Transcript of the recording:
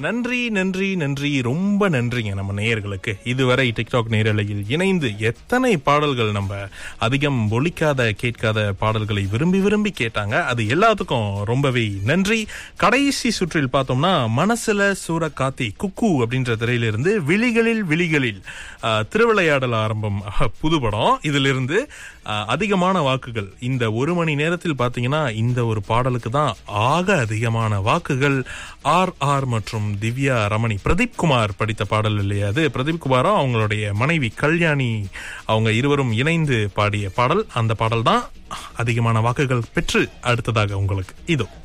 நன்றி நன்றி நன்றி ரொம்ப நன்றிங்க நம்ம நேயர்களுக்கு இதுவரை டிக்டாக் நேரலையில் இணைந்து எத்தனை பாடல்கள் நம்ம அதிகம் ஒலிக்காத கேட்காத பாடல்களை விரும்பி விரும்பி கேட்டாங்க அது எல்லாத்துக்கும் ரொம்பவே நன்றி கடைசி சுற்றில் பார்த்தோம்னா மனசுல சூற காத்தி குக்கு அப்படின்ற திரையிலிருந்து விழிகளில் விழிகளில் ஆஹ், திருவிளையாடல் ஆரம்பம் ஆஹ், புது படம் இதிலிருந்து ஆஹ், அதிகமான வாக்குகள் இந்த ஒரு மணி நேரத்தில் பார்த்தீங்கன்னா இந்த ஒரு பாடலுக்கு தான் ஆக அதிகமான வாக்குகள் ஆர் ஆர் மற்றும் திவ்யா ரமணி பிரதீப் குமார் படித்த பாடல் இல்லையா அது பிரதீப் குமாரும் அவங்களுடைய மனைவி கல்யாணி அவங்க இருவரும் இணைந்து பாடிய பாடல் அந்த பாடல் தான் அதிகமான வாக்குகள் பெற்று அடுத்ததாக உங்களுக்கு இதோ